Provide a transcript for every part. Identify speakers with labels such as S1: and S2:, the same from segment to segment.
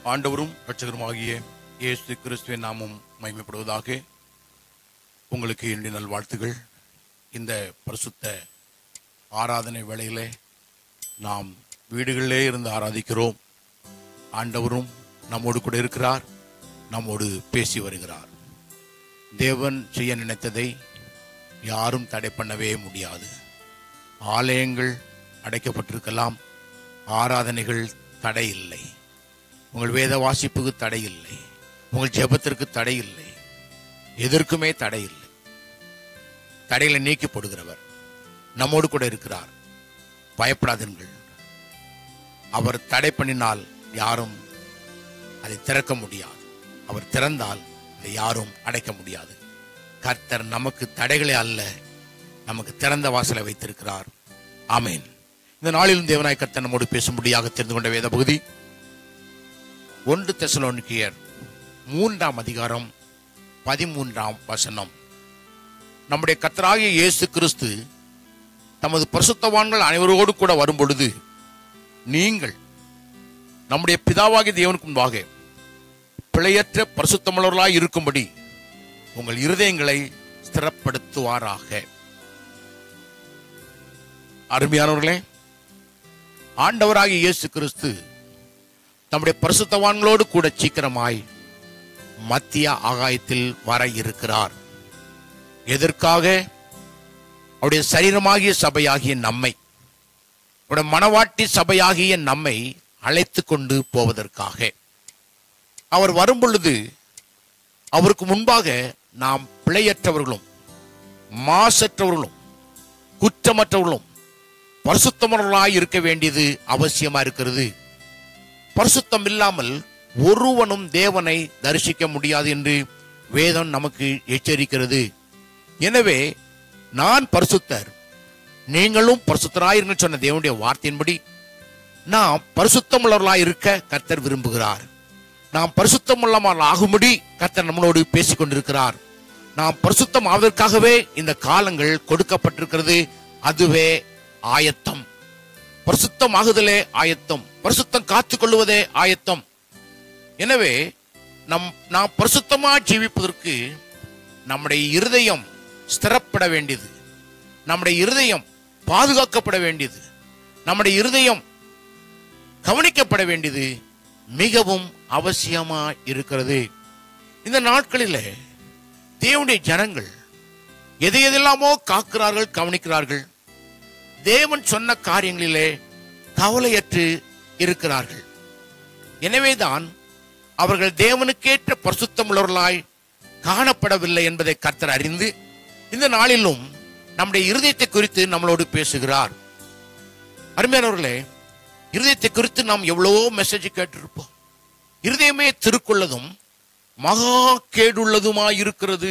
S1: ஆண்டவரும் இரட்சகருமாகிய இயேசு கிறிஸ்துவின் நாமம் மகிமைப்படுவதாக உங்களுக்கு என்னுடைய நல்வாழ்த்துகள் இந்த பரிசுத்த ஆராதனை வேளையிலே நாம் வீடுகளிலே இருந்து ஆராதிக்கிறோம் ஆண்டவரும் நம்மோடு கூட இருக்கிறார் நம்மோடு பேசி வருகிறார் தேவன் செய்ய நினைத்ததை யாரும் தடை பண்ணவே முடியாது ஆலயங்கள் அடைக்கப்பட்டிருக்கலாம் ஆராதனைகள் தடை இல்லை உங்கள் வேத வாசிப்புக்கு தடை இல்லை உங்கள் ஜெபத்திற்கு தடை இல்லை எதற்குமே தடை இல்லை தடைகளை நீக்கப்படுகிறவர் நம்மோடு கூட இருக்கிறார் பயப்படாதீர்கள் அவர் தடை பண்ணினால் யாரும் அதை திறக்க முடியாது அவர் திறந்தால் அதை யாரும் அடைக்க முடியாது கர்த்தர் நமக்கு தடைகளே அல்ல நமக்கு திறந்த வாசலை வைத்திருக்கிறார் ஆமென் இந்த நாளிலும் தேவனாய் கர்த்தர் நம்மோடு பேசும்படியாக தெரிந்து கொண்ட வேத பகுதி ஒன்று தெசலோனிக்கியர் மூன்றாம் அதிகாரம் பதிமூன்றாம் வசனம் நம்முடைய கர்த்தராகிய இயேசு கிறிஸ்து தமது பரிசுத்தவான்கள் அனைவரோடு கூட வரும் பொழுது நீங்கள் நம்முடைய பிதாவாகிய தேவனுக்கு முன்பாக பிழையற்ற பரிசுத்தமுள்ளவர்களாய் இருக்கும்படி உங்கள் இருதயங்களை ஸ்திரப்படுத்துவாராக அருமையானவர்களே ஆண்டவராகிய இயேசு கிறிஸ்து தம்முடைய பரிசுத்தவான்களோடு கூட சீக்கிரமாய் மத்திய ஆகாயத்தில் வர இருக்கிறார் எதற்காக அவருடைய சரீரமாகிய சபையாகிய நம்மை அவருடைய மனவாட்டி சபையாகிய நம்மை அழைத்து கொண்டு போவதற்காக அவர் வரும் பொழுது அவருக்கு முன்பாக நாம் பிழையற்றவர்களும் மாசற்றவர்களும் குற்றமற்றவர்களும் பரிசுத்தமர்களாய் இருக்க வேண்டியது அவசியமா இருக்கிறது பரிசுத்தம் இல்லாமல் ஒருவனும் தேவனை தரிசிக்க முடியாது என்று வேதம் நமக்கு எச்சரிக்கிறது எனவே நான் பரிசுத்தர் நீங்களும் பரிசுத்தராயிருங்கள் சொன்ன தேவனுடைய வார்த்தையின்படி நாம் பரிசுத்தமுள்ளவர்களாய் இருக்க கர்த்தர் விரும்புகிறார் நாம் பரிசுத்தமுள்ளவர்கள் ஆகும்படி கர்த்தர் நம்மளோடு பேசிக் கொண்டிருக்கிறார் நாம் பரிசுத்தம் ஆவதற்காகவே இந்த காலங்கள் கொடுக்கப்பட்டிருக்கிறது அதுவே ஆயத்தம் பரிசுத்தம் ஆகுதலே ஆயத்தம் பரிசுத்தம் காத்துக் கொள்வதே ஆயத்தம் எனவே நம் நாம் பரிசுத்தமா ஜீவிப்பதற்கு நம்முடைய இருதயம் ஸ்திரப்பட வேண்டியது நம்முடைய இருதயம் பாதுகாக்கப்பட வேண்டியது நம்முடைய இருதயம் கவனிக்கப்பட வேண்டியது மிகவும் அவசியமா இருக்கிறது இந்த நாட்களில் தேவனுடைய ஜனங்கள் எதை எதெல்லாமோ காக்கிறார்கள் கவனிக்கிறார்கள் தேவன் சொன்ன காரியங்களிலே கவலையற்று இருக்கிறார்கள் எனவேதான் அவர்கள் தேவனுக்கேற்ற பரிசுத்தமுள்ளவர்களாய் காணப்படவில்லை என்பதை கர்த்தர் அறிந்து இந்த நாளிலும் நம்முடைய இருதயத்தை குறித்து நம்மளோடு பேசுகிறார் அருமையானவர்களே இருதயத்தை குறித்து நாம் எவ்வளவோ மெசேஜ் கேட்டிருப்போம் இருதயமே திருக்குள்ளதும் மகா கேடுள்ளதுமா இருக்கிறது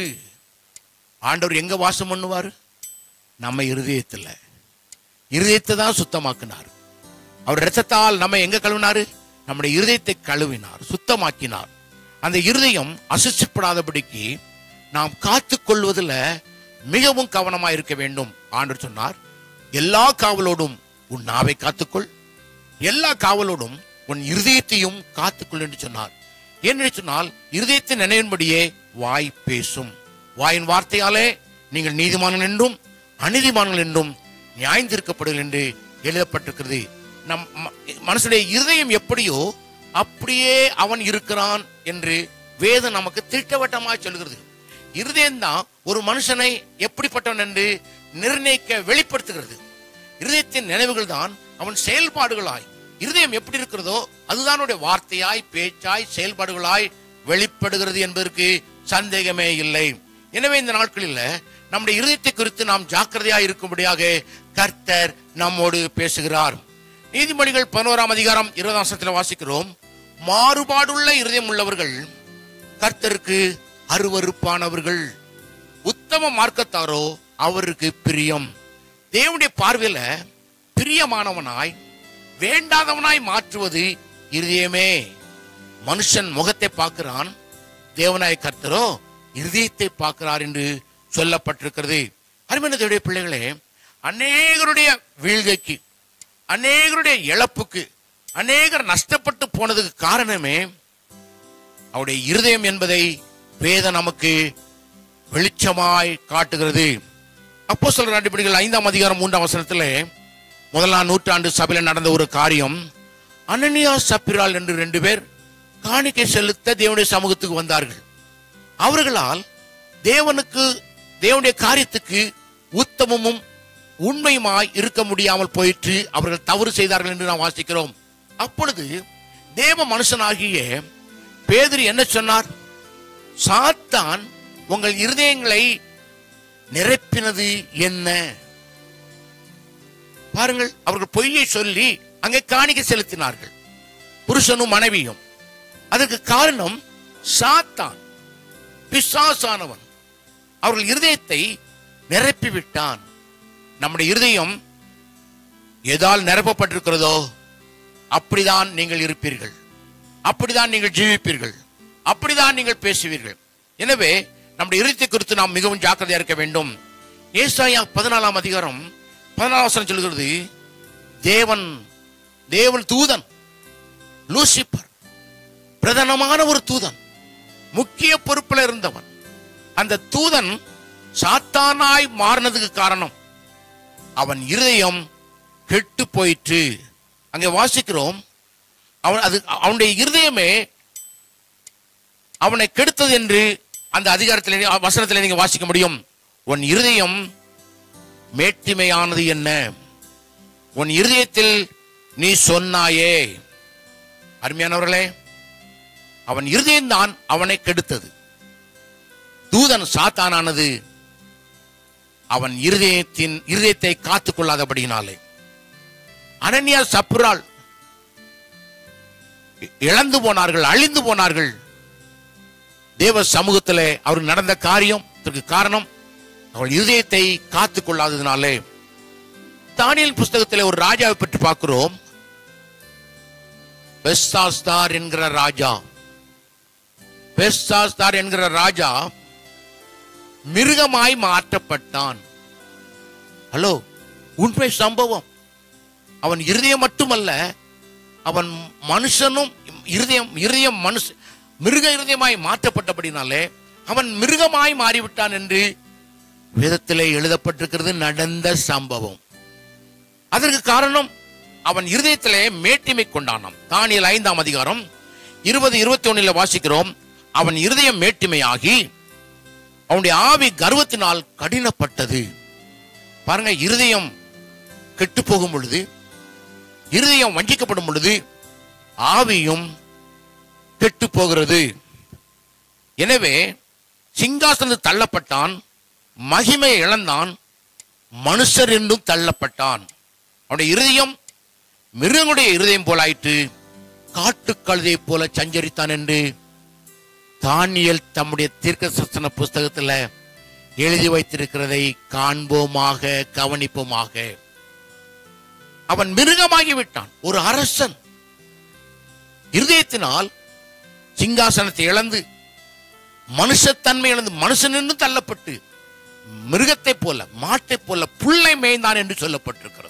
S1: ஆண்டவர் எங்க வாசம் பண்ணுவார் நம்ம இருதயத்தில் இருதயத்தை தான் சுத்தமாக்கினார் அவர் ரத்தத்தால் நம்ம எங்க கழுவினாரு நம்முடைய இருதயத்தை கழுவினார் சுத்தமாக்கினார் அந்த இருதயம் அசுசிப்படாதபடிக்கு நாம் காத்துக் கொள்வதில் மிகவும் கவனமா இருக்க வேண்டும் ஆண்டு சொன்னார் எல்லா காவலோடும் உன் நாவை காத்துக்கொள் எல்லா காவலோடும் உன் இருதயத்தையும் காத்துக்கொள் என்று சொன்னார் என்று சொன்னால் இருதயத்தின் நினைவின்படியே வாய் பேசும் வாயின் வார்த்தையாலே நீங்கள் நீதிமான்கள் என்றும் அநீதிமான்கள் என்றும் நியாயந்திருக்கப்படுங்கள் என்று எழுதப்பட்டிருக்கிறது நம் ம- மனசுடைய இருதயம் எப்படியோ அப்படியே அவன் இருக்கிறான் என்று வேதம் நமக்கு திட்டவட்டமாக சொல்கிறது இருதயம் தான் ஒரு மனுஷனை எப்படிப்பட்டவன் என்று நிர்ணயிக்க வெளிப்படுத்துகிறது இருதயத்தின் நினைவுகள் தான் அவன் செயல்பாடுகளாய் இருதயம் எப்படி இருக்கிறதோ அதுதான் அவனுடைய வார்த்தையாய் பேச்சாய் செயல்பாடுகளாய் வெளிப்படுகிறது என்பதற்கு சந்தேகமே இல்லை எனவே இந்த நாட்களில் நம்முடைய இருதயத்தை குறித்து நாம் ஜாக்கிரதையாய் இருக்கும்படியாக கர்த்தர் நம்மோடு பேசுகிறார் நீதிமொழிகள் பதினோராம் அதிகாரம் இருபதாம் சத்தில் வாசிக்கிறோம் மாறுபாடுள்ள இருதயம் உள்ளவர்கள் கர்த்தருக்கு அருவருப்பானவர்கள் உத்தம மார்க்கத்தாரோ அவருக்கு பிரியம் தேவனுடைய பார்வையில பிரியமானவனாய் வேண்டாதவனாய் மாற்றுவது இருதயமே மனுஷன் முகத்தை பார்க்கிறான் தேவனாய் கர்த்தரோ இருதயத்தை பார்க்கிறார் என்று சொல்லப்பட்டிருக்கிறது அருமையான தேவனுடைய பிள்ளைகளே அநேகருடைய வீழ்கைக்கு அநேகருடைய இழப்புக்கு அநேகர் நஷ்டப்பட்டு போனதுக்கு காரணமே அவருடைய இருதயம் என்பதை வேதம் நமக்கு வெளிச்சமாய் காட்டுகிறது அப்போ சொல்ற நடிப்படிகள் ஐந்தாம் அதிகாரம் மூன்றாம் வசனத்தில் முதலாம் நூற்றாண்டு சபையில் நடந்த ஒரு காரியம் அனனியா சப்பிரால் என்று ரெண்டு பேர் காணிக்கை செலுத்த தேவனுடைய சமூகத்துக்கு வந்தார்கள் அவர்களால் தேவனுக்கு தேவனுடைய காரியத்துக்கு உத்தமமும் உண்மையுமாய் இருக்க முடியாமல் போயிற்று அவர்கள் தவறு செய்தார்கள் என்று நாம் வாசிக்கிறோம் அப்பொழுது தேவ மனுஷனாகிய பேதுரு என்ன சொன்னார் சாத்தான் உங்கள் இருதயங்களை நிரப்பினது என்ன பாருங்கள் அவர்கள் பொய்யை சொல்லி அங்கே காணிக்கை செலுத்தினார்கள் புருஷனும் மனைவியும் அதற்கு காரணம் சாத்தான் பிசாசானவன் அவர்கள் இருதயத்தை நிரப்பி விட்டான் நம்முடைய இருதயம் எதால் நிரப்பப்பட்டிருக்கிறதோ அப்படிதான் நீங்கள் இருப்பீர்கள் அப்படிதான் நீங்கள் ஜீவிப்பீர்கள் அப்படிதான் நீங்கள் பேசுவீர்கள் எனவே நம்முடைய இருதயத்தை குறித்து நாம் மிகவும் ஜாக்கிரதையா இருக்க வேண்டும் ஏசாயா பதினாலாம் அதிகாரம் பதினாலாம் வசனம் சொல்கிறது தேவன் தேவன் தூதன் லூசிபர் பிரதானமான ஒரு தூதன் முக்கிய பொறுப்புல இருந்தவன் அந்த தூதன் சாத்தானாய் மாறினதுக்கு காரணம் அவன் இருதயம் கெட்டு போயிற்று அங்கே வாசிக்கிறோம் அவன் அது அவனுடைய இருதயமே அவனை கெடுத்தது என்று அந்த அதிகாரத்தில் நீ- வசனத்தில் நீங்க வாசிக்க முடியும் உன் இருதயம் மேட்டிமையானது என்ன உன் இருதயத்தில் நீ சொன்னாயே அருமையானவர்களே அவன் இருதயம்தான் அவனை கெடுத்தது தூதன் சாத்தானானது அவன் இருதயத்தின் இருதயத்தை காத்துக் கொள்ளாதபடியினாலே அனன்யா சப்புரால் இழந்து போனார்கள் அழிந்து போனார்கள் தேவ சமூகத்திலே அவர் நடந்த காரியம் இதற்கு காரணம் அவள் இருதயத்தை காத்துக் கொள்ளாததினாலே தானியல் புஸ்தகத்திலே ஒரு ராஜாவை பற்றி பார்க்கிறோம் பெஸ்தாஸ்தார் என்கிற ராஜா பெஸ்தாஸ்தார் என்கிற ராஜா மிருகமாய் மாற்றப்பட்டான் ஹலோ உண்மை சம்பவம் அவன் இருதயம் மட்டுமல்ல அவன் மனுஷனும் இருதயம் இருதயம் மனுஷ மிருக இருதயமாய் மாற்றப்பட்டபடினாலே அவன் மிருகமாய் மாறிவிட்டான் என்று வேதத்திலே எழுதப்பட்டிருக்கிறது நடந்த சம்பவம் அதற்கு காரணம் அவன் இருதயத்திலே மேட்டிமை கொண்டானாம் தானியல் ஐந்தாம் அதிகாரம் இருபது இருபத்தி ஒண்ணுல வாசிக்கிறோம் அவன் இருதயம் மேட்டிமையாகி அவனுடைய ஆவி கர்வத்தினால் கடினப்பட்டது பாருங்க இருதயம் கெட்டு போகும் பொழுது இருதயம் வஞ்சிக்கப்படும் பொழுது ஆவியும் கெட்டு போகிறது எனவே சிங்காசனத்தில் தள்ளப்பட்டான் மகிமையை இழந்தான் மனுஷர் என்றும் தள்ளப்பட்டான் அவனுடைய இருதயம் மிருகங்களுடைய இருதயம் போல ஆயிற்று காட்டுக்கழுதை போல சஞ்சரித்தான் என்று தானியல் தம்முடைய தீர்க்க புஸ்தகத்துல எழுதி வைத்திருக்கிறதை காண்போமாக கவனிப்போமாக அவன் மிருகமாகி விட்டான் ஒரு அரசன் இருதயத்தினால் சிங்காசனத்தை இழந்து மனுஷத்தன்மை இழந்து மனுஷன் என்று தள்ளப்பட்டு மிருகத்தை போல மாட்டை போல புள்ளை மேய்ந்தான் என்று சொல்லப்பட்டிருக்கிறது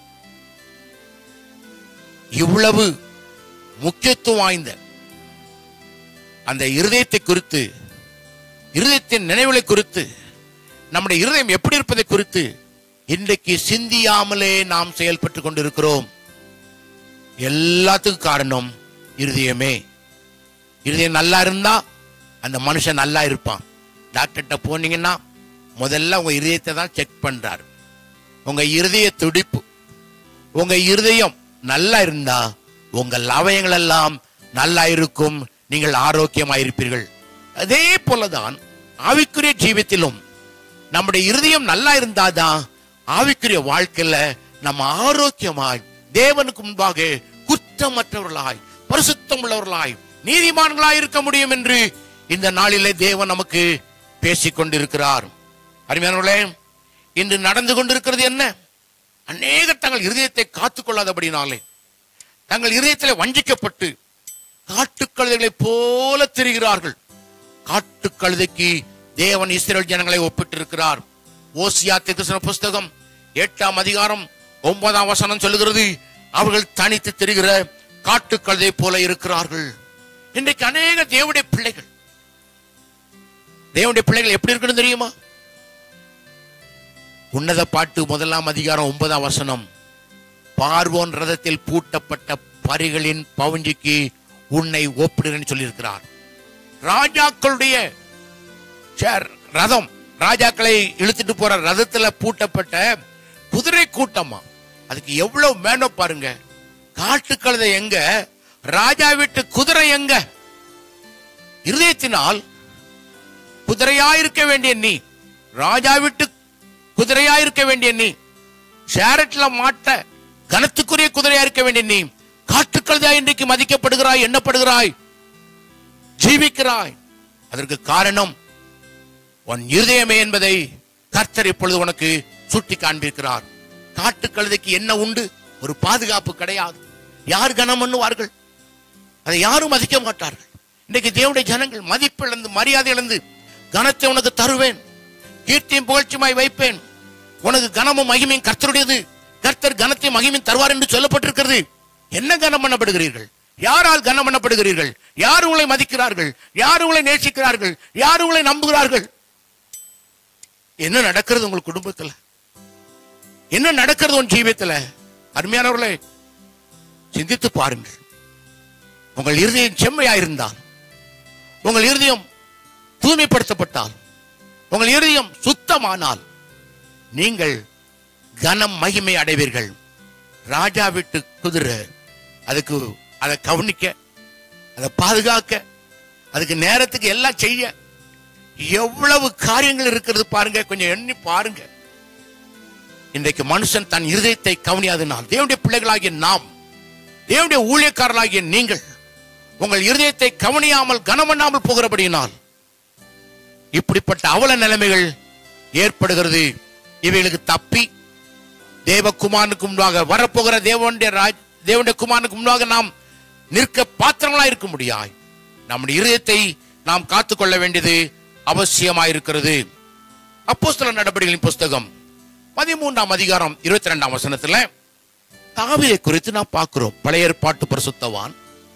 S1: இவ்வளவு முக்கியத்துவம் வாய்ந்த அந்த இருதயத்தை குறித்து இருதயத்தின் நினைவுகளை குறித்து நம்முடைய இருதயம் எப்படி இருப்பதை குறித்து இன்றைக்கு சிந்தியாமலே நாம் செயல்பட்டு கொண்டிருக்கிறோம் எல்லாத்துக்கும் காரணம் இருதயமே இருதயம் நல்லா இருந்தா அந்த மனுஷன் நல்லா இருப்பான் டாக்டர்கிட்ட போனீங்கன்னா முதல்ல உங்க இருதயத்தை தான் செக் பண்றாரு உங்க இருதய துடிப்பு உங்க இருதயம் நல்லா இருந்தா உங்கள் அவயங்கள் எல்லாம் நல்லா இருக்கும் நீங்கள் ஆரோக்கியமா இருப்பீர்கள் அதே போலதான் ஆவிக்குரிய ஜீவித்திலும் நம்முடைய இருதயம் நல்லா இருந்தாதான் ஆவிக்குரிய வாழ்க்கையில நம்ம ஆரோக்கியமாய் தேவனுக்கு முன்பாக குற்றமற்றவர்களாய் பரிசுத்தம் உள்ளவர்களாய் நீதிமான்களாய் இருக்க முடியும் என்று இந்த நாளிலே தேவன் நமக்கு பேசிக் கொண்டிருக்கிறார் அருமையானவர்களே இன்று நடந்து கொண்டிருக்கிறது என்ன அநேகர் தங்கள் இருதயத்தை காத்துக் கொள்ளாதபடினாலே தங்கள் இருதயத்தில் வஞ்சிக்கப்பட்டு காட்டுக்கழுதைகளைப் போல திரிகிறார்கள் காட்டுக்கழுதைக்கு தேவன் இஸ்ரேல் ஜனங்களை ஒப்பிட்டிருக்கிறார் ஓசியா திருசன புஸ்தகம் எட்டாம் அதிகாரம் ஒன்பதாம் வசனம் சொல்லுகிறது அவர்கள் தனித்து திரிகிற காட்டுக்கழுதை போல இருக்கிறார்கள் இன்றைக்கு அநேக தேவனுடைய பிள்ளைகள் தேவனுடைய பிள்ளைகள் எப்படி இருக்குன்னு தெரியுமா உன்னத பாட்டு முதலாம் அதிகாரம் ஒன்பதாம் வசனம் பார்வோன் ரதத்தில் பூட்டப்பட்ட பரிகளின் பவுஞ்சிக்கு உன்னை ஒப்பிடுகிறேன்னு சொல்லியிருக்கிறார் ராஜாக்களுடைய சேர், ரதம் ராஜாக்களை இழுத்துட்டு போற ரதத்துல பூட்டப்பட்ட குதிரை கூட்டமா அதுக்கு எவ்வளவு மேனோ பாருங்க காட்டு கழுதை எங்க ராஜா வீட்டு குதிரை எங்க இருதயத்தினால் குதிரையாயிருக்க வேண்டிய நீ ராஜா வீட்டு குதிரையாயிருக்க வேண்டிய நீ ஷேரட்ல மாட்ட கனத்துக்குரிய குதிரையா இருக்க வேண்டிய நீ காட்டுக்கழுதா இன்றைக்கு மதிக்கப்படுகிறாய் எண்ணப்படுகிறாய் ஜீவிக்கிறாய் அதற்கு காரணம் உன் இருதயமே என்பதை கர்த்தர் இப்பொழுது உனக்கு சுட்டி காண்பிக்கிறார் காட்டு கழுதைக்கு என்ன உண்டு ஒரு பாதுகாப்பு கிடையாது யார் கனம் பண்ணுவார்கள் அதை யாரும் மதிக்க மாட்டார்கள் இன்னைக்கு தேவனுடைய ஜனங்கள் மதிப்பு இழந்து மரியாதை இழந்து கனத்தை உனக்கு தருவேன் கீர்த்தியும் புகழ்ச்சியுமாய் வைப்பேன் உனக்கு கனமும் மகிமையும் கர்த்தருடையது கர்த்தர் கனத்தையும் மகிமையும் தருவார் என்று சொல்லப்பட்டிருக்கிறது என்ன கனம் பண்ணப்படுகிறீர்கள் யாரால் கனம் பண்ணப்படுகிறீர்கள் யார் உங்களை மதிக்கிறார்கள் யார் உங்களை நேசிக்கிறார்கள் யார் உங்களை நம்புகிறார்கள் என்ன நடக்கிறது உங்கள் குடும்பத்துல என்ன நடக்கிறது உன் ஜீவியத்துல அருமையானவர்களே சிந்தித்து பாருங்கள் உங்கள் இருதயம் செம்மையாயிருந்தால் உங்கள் இருதயம் தூய்மைப்படுத்தப்பட்டால் உங்கள் இருதயம் சுத்தமானால் நீங்கள் கனம் மகிமை அடைவீர்கள் ராஜா வீட்டு குதிரை அதுக்கு அதை கவனிக்க அதை பாதுகாக்க அதுக்கு நேரத்துக்கு எல்லாம் செய்ய எவ்வளவு காரியங்கள் இருக்கிறது பாருங்க கொஞ்சம் எண்ணி பாருங்க இன்றைக்கு மனுஷன் தன் இருதயத்தை கவனியாதனால் தேவனுடைய பிள்ளைகளாகிய நாம் தேவனுடைய ஊழியக்காரர்களாகிய நீங்கள் உங்கள் இருதயத்தை கவனியாமல் கனமண்ணாமல் போகிறபடியினால் இப்படிப்பட்ட அவல நிலைமைகள் ஏற்படுகிறது இவைகளுக்கு தப்பி தேவகுமாரனுக்கு முன்பாக வரப்போகிற தேவனுடைய ராஜ் தேவனுடைய குமாரனுக்கு முன்பாக நாம் நிற்க பாத்திரங்களா இருக்க முடியாய் நம்முடைய இருதயத்தை நாம் காத்துக்கொள்ள வேண்டியது அவசியமாயிருக்கிறது அப்போஸ்தல நடவடிக்கைகளின் புஸ்தகம் பதிமூன்றாம் அதிகாரம் இருபத்தி ரெண்டாம் வசனத்துல தாவிதை குறித்து நாம் பார்க்கிறோம் பழைய ஏற்பாட்டு பரிசுத்தவான்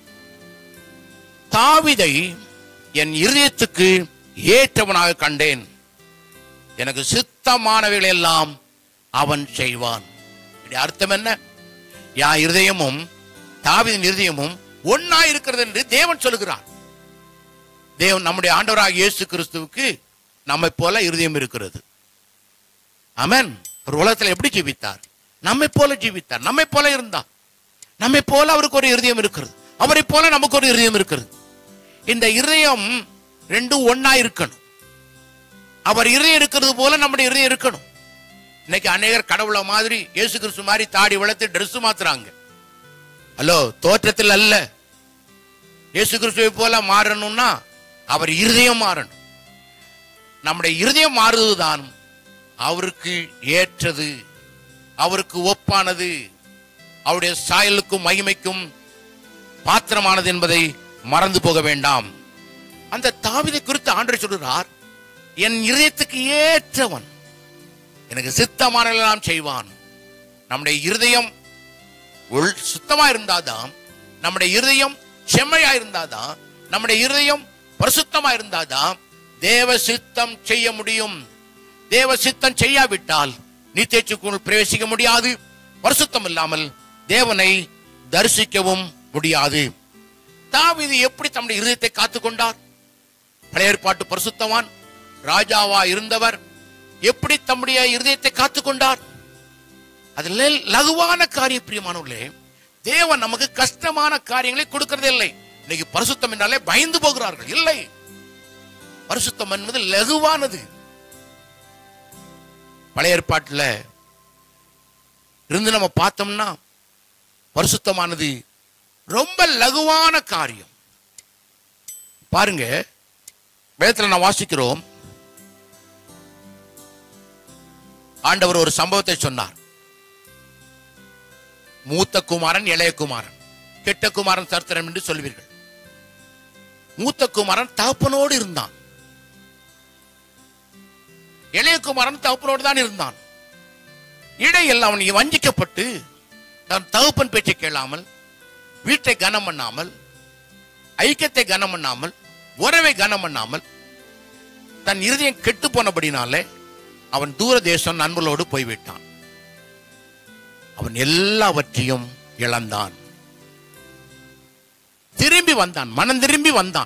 S1: தாவிதை என் இருதயத்துக்கு ஏற்றவனாக கண்டேன் எனக்கு சித்தமானவைகள் எல்லாம் அவன் செய்வான் இப்படி அர்த்தம் என்ன என் இருதயமும் தாவிதின் இருதயமும் ஒன்னா இருக்கிறது என்று தேவன் சொல்லுகிறார் தேவன் நம்முடைய ஆண்டவராக இயேசு கிறிஸ்துவுக்கு நம்மை போல இருதயம் இருக்கிறது அமன் ஒரு உலகத்தில் எப்படி ஜீவித்தார் நம்மை போல ஜீவித்தார் நம்மை போல இருந்தார் நம்மை போல அவருக்கு ஒரு இருதயம் இருக்கிறது அவரை போல நமக்கு ஒரு இருதயம் இருக்கிறது இந்த இருதயம் ரெண்டும் ஒன்னா இருக்கணும் அவர் இருதயம் இருக்கிறது போல நம்முடைய இருதயம் இருக்கணும் இன்னைக்கு அநேகர் கடவுளை மாதிரி இயேசு கிறிஸ்து மாதிரி தாடி வளர்த்து Dress மாத்துறாங்க ஹலோ தோற்றத்தில் அல்ல இயேசு கிறிஸ்துவை போல மாறணும்னா அவர் இருதயம் மாறணும் நம்முடைய இருதயம் மாறுவதுதான் அவருக்கு ஏற்றது அவருக்கு ஒப்பானது அவருடைய சாயலுக்கும் மகிமைக்கும் பாத்திரமானது என்பதை மறந்து போக வேண்டாம் அந்த தாவிதை குறித்து ஆண்டவர் சொல்கிறார் என் இருதயத்துக்கு ஏற்றவன் எனக்கு சித்தமானலாம் செய்வான் நம்முடைய இருதயம் உள் சுத்தமா இருந்தாதான் நம்முடைய இருதயம் செம்மையா இருந்தாதான் நம்முடைய இருதயம் பரிசுத்தமா இருந்தாதான் தேவ சித்தம் செய்ய முடியும் தேவ சித்தம் செய்யாவிட்டால் நித்தியச்சுக்குள் பிரவேசிக்க முடியாது பரிசுத்தம் இல்லாமல் தேவனை தரிசிக்கவும் முடியாது தாவீது எப்படி தம்முடைய இருதயத்தை காத்துக்கொண்டார் பழைய ஏற்பாட்டு பரிசுத்தவான் ராஜாவா இருந்தவர் எப்படி தம்முடைய இருதயத்தை காத்துக்கொண்டார் அதுல லகுவான காரிய பிரியமானவர்களே தேவன் நமக்கு கஷ்டமான காரியங்களை கொடுக்கறதே இல்லை இன்னைக்கு பரிசுத்தம் என்றாலே பயந்து போகிறார்கள் இல்லை பரிசுத்தம் என்பது லகுவானது பழைய ஏற்பாட்டுல இருந்து நம்ம பார்த்தோம்னா பரிசுத்தமானது ரொம்ப லகுவான காரியம் பாருங்க வேதத்துல நான் வாசிக்கிறோம் ஆண்டவர் ஒரு சம்பவத்தை சொன்னார் மூத்த குமாரன் இளைய குமாரன் கெட்ட குமாரன் சரித்திரம் என்று சொல்வீர்கள் மூத்த குமாரன் தகப்பனோடு இருந்தான் இளைய குமாரன் தகப்பனோடு தான் இருந்தான் இடையில் அவன் வஞ்சிக்கப்பட்டு தன் தகப்பன் பேச்சை கேளாமல் வீட்டை கனம் பண்ணாமல் ஐக்கியத்தை கனம் பண்ணாமல் உறவை கனம் பண்ணாமல் தன் இருதயம் கெட்டு போனபடினாலே அவன் தூர தேசம் நண்பர்களோடு போய்விட்டான் அவன் எல்லாவற்றையும் இழந்தான் திரும்பி வந்தான் மனம் திரும்பி வந்தான்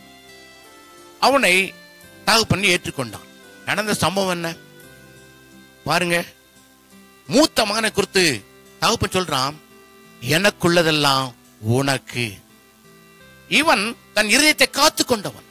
S1: அவனை தகப்பன் ஏற்றுக்கொண்டான் நடந்த சம்பவம் என்ன பாருங்க மூத்த மகனை குறித்து தகப்பன் சொல்றான் எனக்குள்ளதெல்லாம் உனக்கு இவன் தன் இருதயத்தை காத்து கொண்டவன்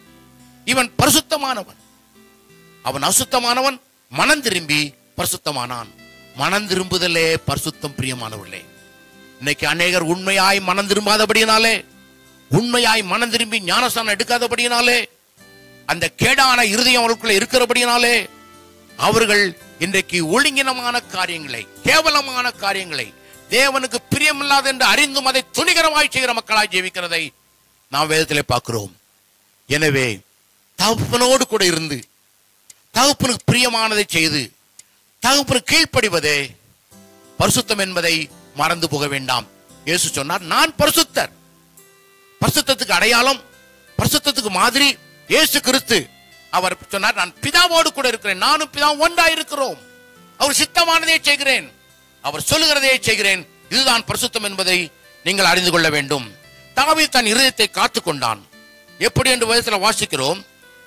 S1: இவன் பரிசுத்தமானவன் அவன் அசுத்தமானவன் மனம் திரும்பி பரிசுத்தமானான் மனம் திரும்புதலே பரிசுத்தம் பிரியமானவர்களே இன்னைக்கு அநேகர் உண்மையாய் மனம் திரும்பாதபடியினாலே உண்மையாய் மனம் திரும்பி ஞானஸ்தானம் எடுக்காதபடியினாலே அந்த கேடான இருதயம் அவர்களுக்குள்ள இருக்கிறபடியினாலே அவர்கள் இன்றைக்கு ஒழுங்கினமான காரியங்களை கேவலமான காரியங்களை தேவனுக்கு பிரியமில்லாத என்று அறிந்தும் அதை துணிகரமாய் செய்கிற மக்களாய் ஜீவிக்கிறதை நாம் வேதத்திலே பார்க்கிறோம் எனவே தகப்பனோடு கூட இருந்து தகப்பனுக்கு பிரியமானதை செய்து தகப்பனுக்கு கீழ்ப்படிவதே பரிசுத்தம் என்பதை மறந்து போக வேண்டாம் இயேசு சொன்னார் நான் பரிசுத்தர் பரிசுத்தத்துக்கு அடையாளம் பரிசுத்தத்துக்கு மாதிரி இயேசு கிறிஸ்து அவர் சொன்னார் நான் பிதாவோடு கூட இருக்கிறேன் நானும் பிதா ஒன்றா இருக்கிறோம் அவர் சித்தமானதே செய்கிறேன் அவர் சொல்லுகிறதே செய்கிறேன் இதுதான் பரிசுத்தம் என்பதை நீங்கள் அறிந்து கொள்ள வேண்டும் தாவி தன் இருதயத்தை காத்து கொண்டான் எப்படி என்று வயசுல வாசிக்கிறோம்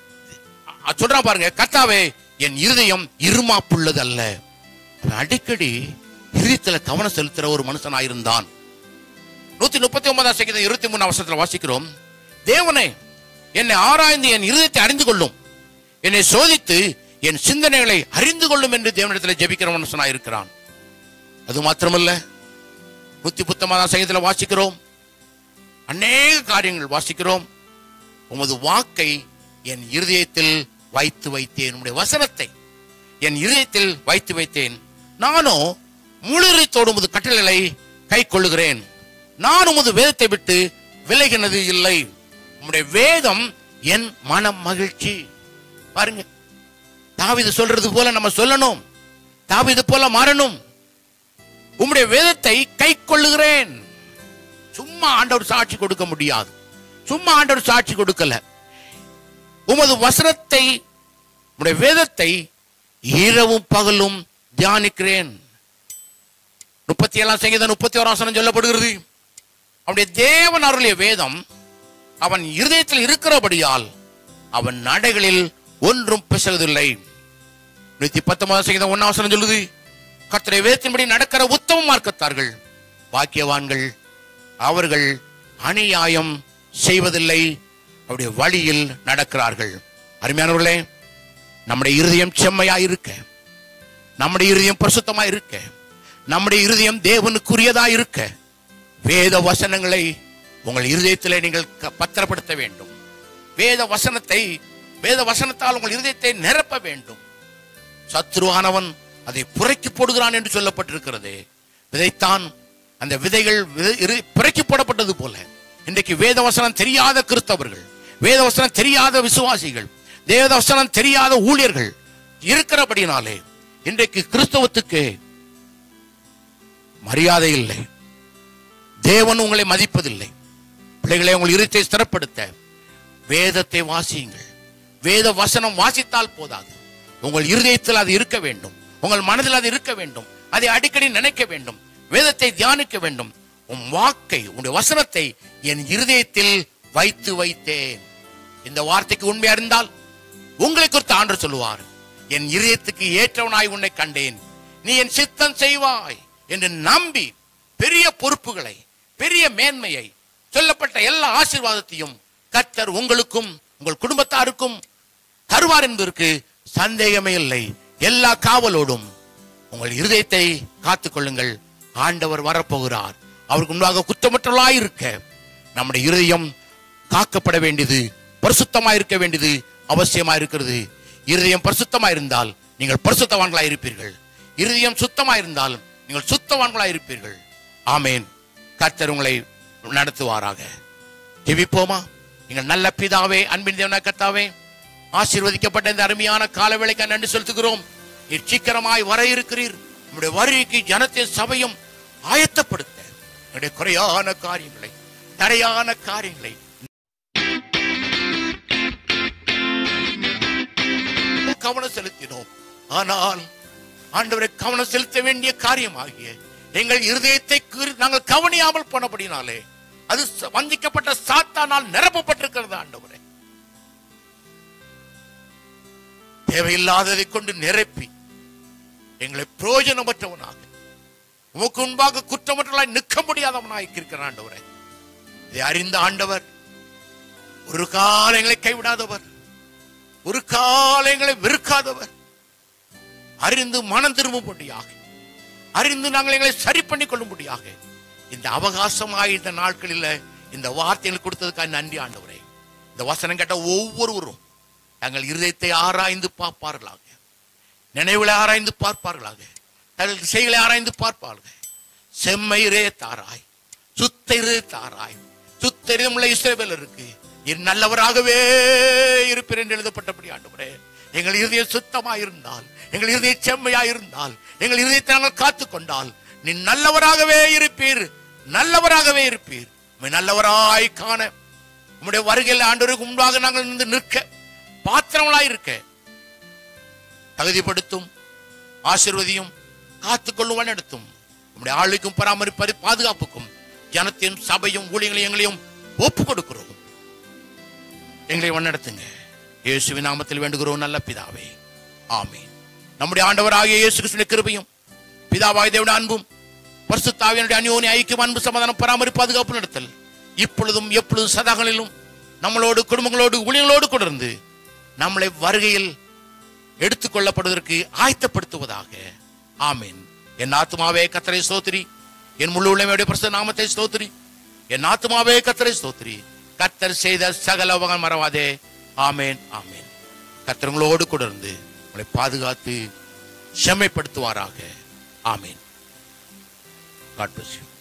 S1: அ- சொல்றான் பாருங்க கர்த்தாவே என் இருதயம் இருமாப்புள்ளது அல்ல அவன் அடிக்கடி இருதயத்துல கவனம் செலுத்துற ஒரு மனுஷனாயிருந்தான் நூத்தி முப்பத்தி ஒன்பதாம் சங்கீதம் இருபத்தி மூணு அவசரத்தில் வாசிக்கிறோம் தேவனே என்னை ஆராய்ந்து என் இருதயத்தை அறிந்து கொள்ளும் என்னை சோதித்து என் சிந்தனைகளை அறிந்து கொள்ளும் என்று தேவனிடத்தில் ஜெபிக்கிற மனுஷனா இருக்கிறான் அது மாத்திரமல்ல நூத்தி புத்தொன்பதாம் சங்கீதத்தில் வாசிக்கிறோம் அநேக காரியங்கள் வாசிக்கிறோம் உமது வாக்கை என் இருதயத்தில் வைத்து வைத்தேன் உம்முடைய வசனத்தை என் இருதயத்தில் வைத்து வைத்தேன் நானும் முழுத்தோடு உமது கட்டளைகளை கை கொள்ளுகிறேன் நான் உமது வேதத்தை விட்டு விலகினது இல்லை உம்முடைய வேதம் என் மன மகிழ்ச்சி பாருங்க தாவீது சொல்றது போல நம்ம சொல்லணும் தாவீது போல மாறணும் உம்முடைய வேதத்தை கை கொள்ளுகிறேன் சும்மா ஆண்டவர் சாட்சி கொடுக்க முடியாது சும்மா ஆண்டவர் சாட்சி கொடுக்கல உமது வசனத்தை உம்முடைய வேதத்தை இரவும் பகலும் தியானிக்கிறேன் முப்பத்தி ஏழாம் சங்கீதம் முப்பத்தி ஓராம் வசனம் சொல்லப்படுகிறது அவனுடைய தேவன் அருளிய வேதம் அவன் இருதயத்தில் இருக்கிறபடியால் அவன் நடைகளில் ஒன்றும் பிசகுதில்லை நூத்தி பத்தொன்பதாம் சங்கீதம் ஒன்னாம் வசனம் சொல்லுது கர்த்தரை வேதத்தின்படி நடக்கிற உத்தம மார்க்கத்தார்கள் பாக்கியவான்கள் அவர்கள் அநியாயம் செய்வதில்லை அவருடைய வழியில் நடக்கிறார்கள் அருமையானவர்களே நம்முடைய இருதயம் செம்மையா இருக்க நம்முடைய இருதயம் பரிசுத்தமா இருக்க நம்முடைய இருதயம் தேவனுக்குரியதா இருக்க வேத வசனங்களை உங்கள் இருதயத்திலே நீங்கள் க- பத்திரப்படுத்த வேண்டும் வேத வசனத்தை வேத வசனத்தால் உங்கள் இருதயத்தை நிரப்ப வேண்டும் சத்ருவானவன் அதை புரைக்கி போடுகிறான் என்று சொல்லப்பட்டிருக்கிறது விதைத்தான் அந்த விதைகள் விதை- இரு- புரைக்கி போடப்பட்டது போல இன்றைக்கு வேதவசனம் தெரியாத கிறிஸ்தவர்கள் வேதவசனம் தெரியாத விசுவாசிகள் வேதவசனம் தெரியாத ஊழியர்கள் இருக்கிறபடினாலே இன்றைக்கு கிறிஸ்தவத்துக்கு மரியாதை இல்லை தேவன் உங்களை மதிப்பதில்லை பிள்ளைகளை உங்கள் இருத்தை ஸ்திரப்படுத்த வேதத்தை வாசியுங்கள் வேத வசனம் வாசித்தால் போதாது உங்கள் இருதயத்தில் அது இருக்க வேண்டும் உங்கள் மனதில் அது இருக்க வேண்டும் அதை அடிக்கடி நினைக்க வேண்டும் வேதத்தை தியானிக்க வேண்டும் உன் வாக்கை உன்னுடைய வசனத்தை என் இருதயத்தில் வைத்து வைத்தேன் இந்த வார்த்தைக்கு உண்மையா இருந்தால் உங்களை குறித்து ஆண்டவர் சொல்லுவார் என் இதயத்துக்கு ஏற்றவனாய் உன்னை கண்டேன் நீ என் சித்தம் செய்வாய் என்று நம்பி பெரிய பொறுப்புகளை பெரிய மேன்மையை சொல்லப்பட்ட எல்லா ஆசீர்வாதத்தையும் கர்த்தர் உங்களுக்கும் உங்கள் குடும்பத்தாருக்கும் தருவார் என்பதற்கு சந்தேகமே இல்லை எல்லா காவலோடும் உங்கள் இருதயத்தை காத்துக் கொள்ளுங்கள் ஆண்டவர் வரப்போகிறார் அவருக்கு முன்பாக குற்றமற்றவர்களாய் இருக்க நம்முடைய இருதயம் காக்கப்பட வேண்டியது பரிசுத்தமாய் இருக்க வேண்டியது அவசியமா இருக்கிறது இருதயம் பரிசுத்தமாய் இருந்தால் நீங்கள் பரிசுத்தவான்களாய் இருப்பீர்கள் இருதயம் சுத்தமாய் இருந்தால் நீங்கள் சுத்தவான்களாய் இருப்பீர்கள் ஆமேன் கர்த்தர் உங்களை நடத்துவாராக ஜெபிப்போமா நீங்கள் நல்ல பிதாவே அன்பின் தேவனாய் கர்த்தாவே ஆசீர்வதிக்கப்பட்ட இந்த அருமையான காலவேளைக்கு நன்றி செலுத்துகிறோம் நீர் சீக்கிரமாய் வர இருக்கிறீர் நம்முடைய வருகைக்கு ஜனத்தின் சபையும் ஆயத்தப்படுத்த என்னுடைய குறையான காரியங்களை தடையான காரியங்களை கவனம் செலுத்தினோம் ஆனால் ஆண்டவரை கவனம் செலுத்த வேண்டிய காரியமாகிய எங்கள் இருதயத்தை குறி- நாங்கள் கவனியாமல் போனபடினாலே அது ச- வஞ்சிக்கப்பட்ட சாத்தானால் நிரப்பப்பட்டிருக்கிறது ஆண்டவரே தேவையில்லாததை கொண்டு நிரப்பி எங்களை பிரயோஜனமற்றவனாக உமக்கு முன்பாக குற்றமற்றவனாய் நிற்க முடியாதவனாய் இருக்கிற ஆண்டவரே இதை அறிந்த ஆண்டவர் ஒரு காலம் எங்களை கைவிடாதவர் ஒரு காலம் எங்களை வெறுக்காதவர் அறிந்து மனம் திரும்பும்படியாக அறிந்து நாங்கள் எங்களை சரி பண்ணி கொள்ளும்படியாக இந்த அவகாசமாக இந்த நாட்களில் இந்த வார்த்தைகள் கொடுத்ததுக்காக நன்றி ஆண்டவரே இந்த வசனம் கேட்ட ஒவ்வொருவரும் தங்கள் இருதயத்தை ஆராய்ந்து பார்ப்பார்களாக நினைவுகளை ஆராய்ந்து பார்ப்பார்களாக தங்கள் செய்களை ஆராய்ந்து பார்ப்பார்கள் செம்மையிரே தாராய் சுத்திரே தாராய் சுத்தரிதமுள்ள இஸ்ரவேல் இருக்கு என் நல்லவராகவே இருப்பேன் என்று எழுதப்பட்டபடி ஆண்டவரே எங்கள் இருதயம் சுத்தமா இருந்தால் எங்கள் இருதயம் செம்மையா இருந்தால் எங்கள் இருதயத்தை நாங்கள் காத்துக் கொண்டால் நீ நல்லவராகவே இருப்பீர் நல்லவராகவே இருப்பீர் உம்மை நல்லவராய் காண உம்முடைய வருகையில் ஆண்டவருக்கு முன்பாக நாங்கள் நின்று நிற்க பாத்திரங்களாய் இருக்க தகுதிப்படுத்தும் ஆசிர்வதியும் காத்துக்கொள்ளும் நடத்தும் உம்முடைய ஆளுக்கும் பராமரிப்பது பாதுகாப்புக்கும் ஜனத்தையும் சபையும் ஊழியங்களையும் எங்களையும் ஒப்பு கொடுக்கிறோம் எங்களை வழிநடத்துங்க இயேசுவின் நாமத்தில் வேண்டுகிறோம் நல்ல பிதாவே ஆமென் நம்முடைய ஆண்டவராகிய இயேசு கிறிஸ்துவின் கிருபையும் பிதாவாய் தேவனுடைய அன்பும் பரிசுத்தாவியனுடைய அந்யோனி ஐக்கியம் அன்பு சமாதானம் பராமரிப்பு பாதுகாப்பு நடத்தல் இப்பொழுதும் எப்பொழுதும் சதாகளிலும் நம்மளோடு குடும்பங்களோடு ஊழியங்களோடு கொண்டிருந்து நம்மளை வருகையில் எடுத்துக்கொள்ளப்படுவதற்கு ஆயத்தப்படுத்துவதாக ஆமென் என் ஆத்துமாவே கத்தரை ஸ்தோத்திரி என் முழு உள்ளமையுடைய பிரச நாமத்தை ஸ்தோத்திரி என் ஆத்துமாவே கத்தரை ஸ்தோத்திரி கத்தர் செய்த சகல உபகாரம் மறவாதே ஆமென் ஆமென் கத்தர் உங்களோடு கூட இருந்து உங்களை பாதுகாத்து செம்மைப்படுத்துவாராக ஆமென் காட் bless you